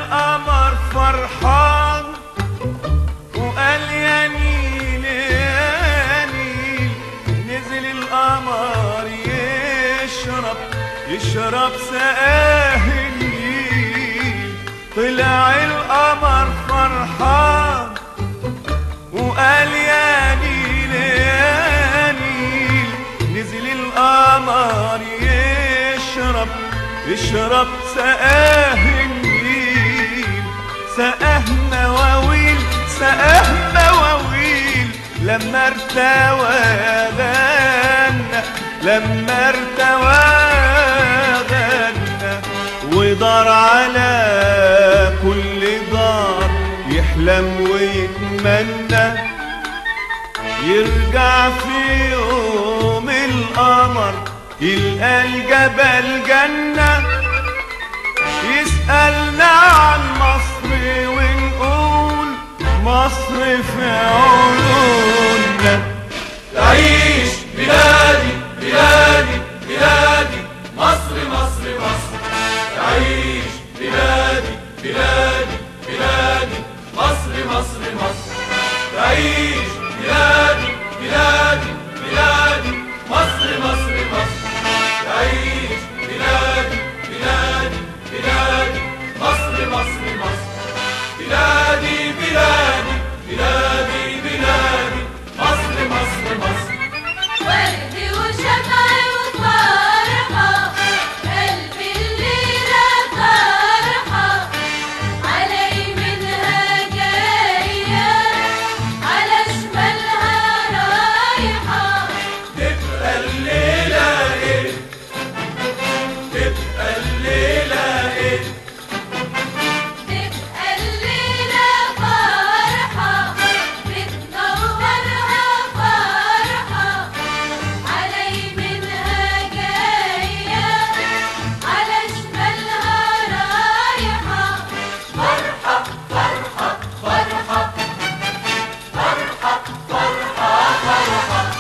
القمر فرحان وقال يا نيل يا نيل نزل القمر يشرب يشرب سقاه النيل طلع القمر فرحان وقال يا نيل يا نيل نزل القمر يشرب يشرب سقاه النيل سقاه مواويل سقاه مواويل لما ارتوى غنى لما ارتوى غنى ودار على كل دار يحلم ويتمنى يرجع في يوم القمر يلقى الجبل جنة يسألنا عن مصر ونقول مصر في عيوننا تعيش بلادي بلادي بلادي مصر مصر مصر تعيش بلادي بلادي بلادي مصر مصر مصر تعيش بلادي بلادي بلادي مصر مصر مصر تعيش بلادي بلادي بلادي مصر مصر مصر بلادي بلادي بلادي بلادي مصر مصر مصر ورد وشمع وفرحة قلبي الليلة فرحة علي منها جاية على شمالها رايحة تبقى الليلة ايه تبقى الليلة ايه تبقى الليلة فرحة بتنورها فرحة علي منها جاية على شمالها رايحة فرحة فرحة فرحة فرحة فرحة فرحة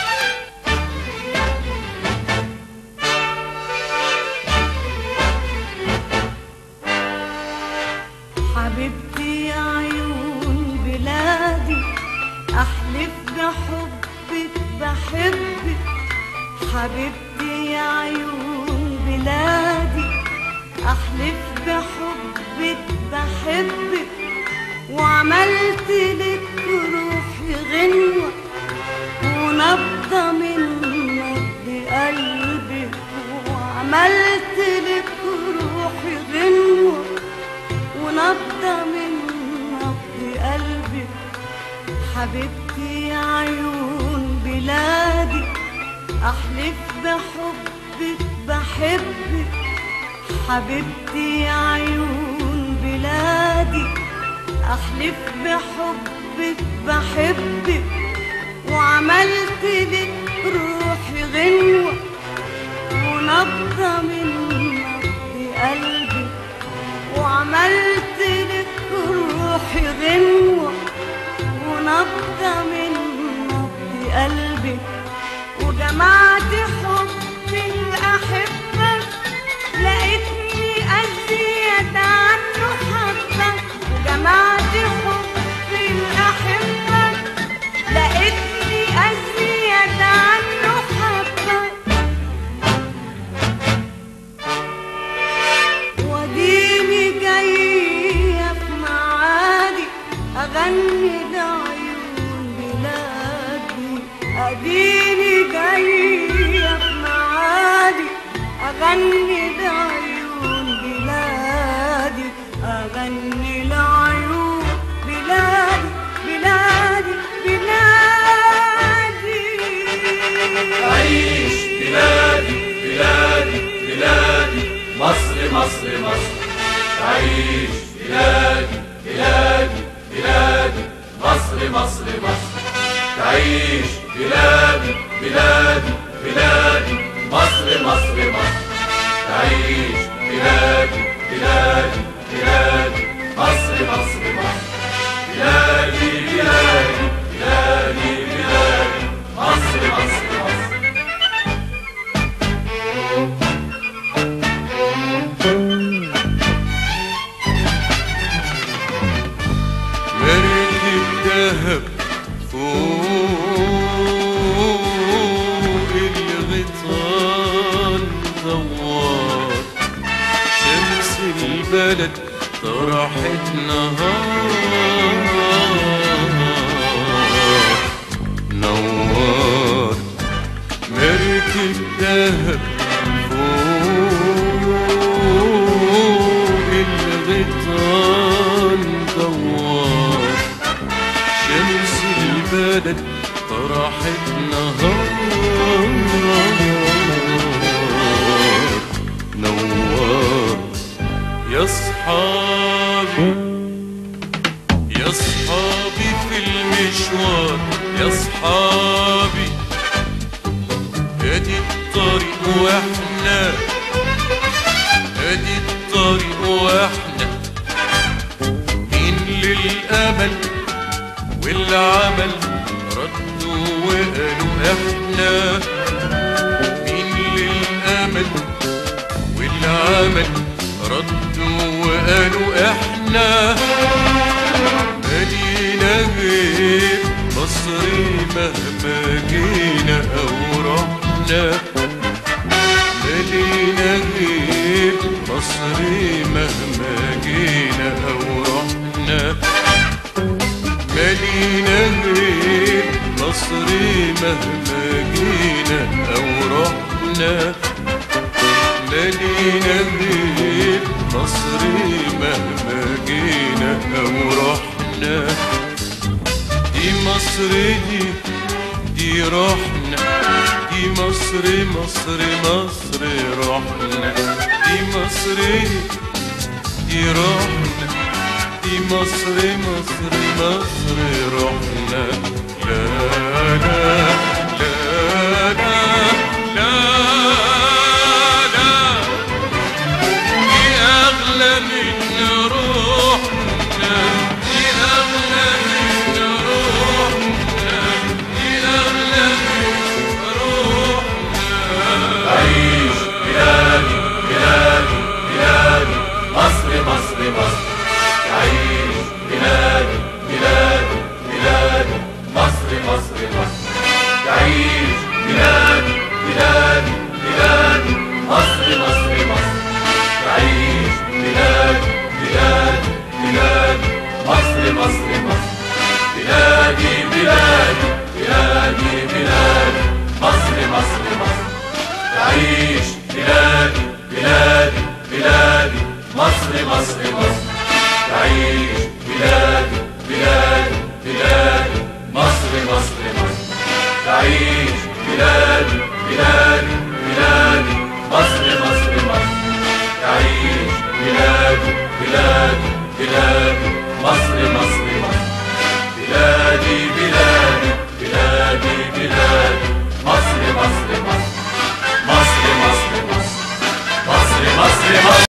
حبيبتي يا عيون بلادي احلف بحبك بحبك حبيبتي يا عيون بلادي احلف بحبك بحبك وعملت لك روحي غنوة ونبضة من نبض قلبك وعملت لك روحي غنوة ونبضة من نبض قلبي حبيبتي يا عيون بلادي أحلف بحبك بحبك حبيبتي يا عيون بلادي أحلف بحبك بحبك وعملت لك روحي غنوة ونبضة من نبض قلبي وعملت لك روحي غنوة ونبضة من نبض قلبي وجمعت حب الأحبة لقيتني أزيد عنه حبة وجمعت حب الأحبة لقيتني أزيد عنه حبة وديني جاية في معادي أغني لعيون بلادي أديني جاية في معادي أغني لعيون بلادي أغني لعيون بلادي بلادي بلادي تعيش بلادي بلادي بلادي مصر مصر مصر تعيش بلادي بلادي بلادي مصر مصر مصر تعيش بلادي بلادي بلادي مصر مصر مصر تعيش بلادي بلادي بلادي مصر مصر مصر بلادي بلادي بلادي بلادي مصر مصر مصر الذهب فوق الغيطان دوار شمس البلد طرحت نهار نوار مركب ذهب فوق الغيطان دوار شمس البلد طرحت نهار نوار يا صحابي يا صحابي في المشوار يا صحابي ادي الطريق واحنا ادي الطريق واحنا مين للامل والعمل ردوا وقالوا احنا مين للامل والعمل ردوا وقالوا احنا مدينة غير مصري مهما جينا او رحنا مدينة غير مصري مهما جينا او رحنا مدينة غير مصري مهما جينا او رحنا مدينة غير مصري مهما جينا أو رحنا دي مصر دي دي روحنا دي مصر مصر مصر روحنا دي مصر دي دي روحنا دي مصر مصر مصر روحنا لا لا لا لا لا لا دي أغلى من روحنا دي أغلى من روحنا دي أغلى من روحنا عيش بلادي بلادي بلادي مصر مصر مصر عيش بلادي بلادي بلادي مصر مصر مصر عيش بلادي بلادي بلادي مصر مصر مصر عيش بلادي بلادي بلادي مصر مصر مصر بلادي بلادي بلادي بلادي مصر مصر مصر تعيش بلادي بلادي بلادي مصر مصر مصر تعيش بلادي بلادي بلادي مصر مصر مصر تعيش بلادي بلادي بلادي مصر مصر مصر تعيش بلادي بلادي بلادي مصر مصر مصر بلادي بلادي بلادي بلادي مصر مصر مصر